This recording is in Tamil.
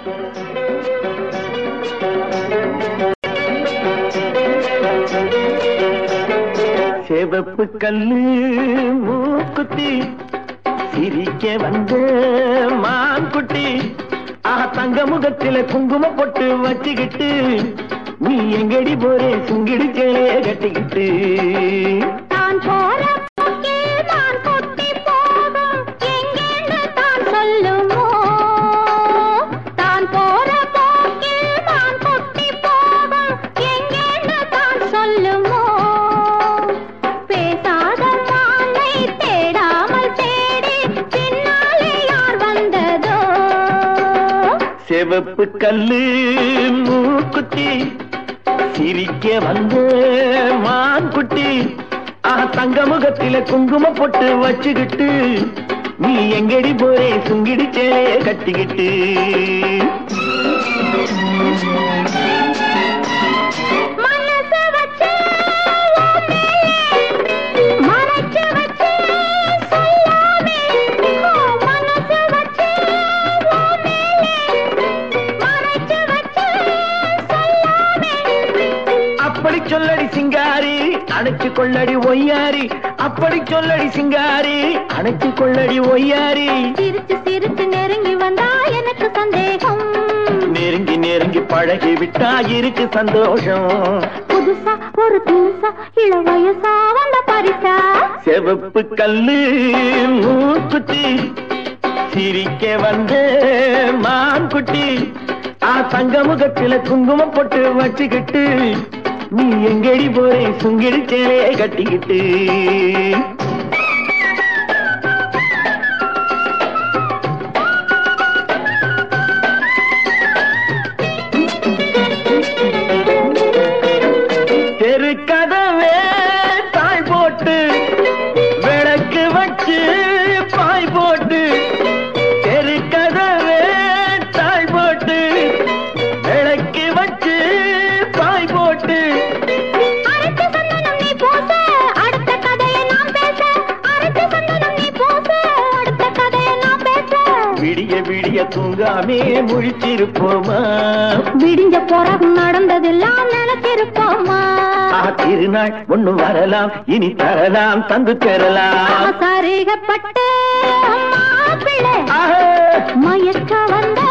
செவப்பு கல்லு மூக்குத்தி சிரிக்க வந்த மான்குட்டி ஆஹா தங்க முகத்தில குங்கும பொட்டு வச்சுக்கிட்டு நீ எங்கடி போறே சுங்கிடி சேலைய கட்டிக்கிட்டு தான் போற போக்கில் நான் கொட்டி போகும் எங்கேன்னு தான் சொல்லுமோ தான் போற போக்கில் நான் கொட்டி போகும் எங்கேன்னு தான் சொல்லுமோ பேசாத மாலை தேடாமல் தேடி பின்னாலே யார் வந்ததோ செவப்பு கல்லு மூக்குத்தி சிரிக்க வந்த மான்குட்டி ஆஹா தங்க முகத்தில குங்கும பொட்டு வச்சுக்கிட்டு நீ எங்கடி போறே சுங்கிடி சேலைய கட்டிக்கிட்டு மனசு வச்சு உன் மேலே மறைச்சு வச்சு சொல்லாமே ஓ, மனசு வச்சு உன் மேலே மறைச்சு வச்சு சொல்லாமே அப்படி சொல்லடி சிங்காரி அணைச்சு கொள்ளடி ஒய்யாரி அப்படி சொல்லடி சிங்காரி அணைச்சு கொள்ளடி ஒய்யாரி சிரிச்சு சிரிச்சு நெருங்கி வந்தா எனக்கு சந்தேகம் நெருங்கி நெருங்கி பழகி விட்டா இருக்கு சந்தோஷம் புதுசா ஒரு தினுசா இள வயசா வந்த பரிசா செவப்பு கல்லு மூக்குத்தி சிரிக்க வந்த மான்குட்டி ஆ தங்க முகத்தில குங்குமம் போட்டு வச்சுக்கிட்டு நீ எங்கடி போறே சுங்கிடி சேலைய கட்டிக்கிட்டு தெரு கதவே தாய் போட்டு விளக்கு வச்சு பாய் போட்டு தெரு கதவே தாய் போட்டு விளக்கு வச்சு பாய் போட்டு அரைச்சு சந்தனம் நீ பூச அடுத்த கதையை நான் பேச அரைச்சு சந்தனம் நீ பூச அடுத்த கதையை நான் பேச விடிய விடிய தூங்காமே முழிச்சிருப்போமா விடிஞ்ச பிறகு நடந்ததெல்லாம் நினைச்சிருப்போமா ஆ திருநாள் ஒண்ணு வரலாம் இனி தரலாம் தந்து பெறலாம் சரிகப்பட்டு மாப்பிள்ளை ஆஹா மயக்க வந்த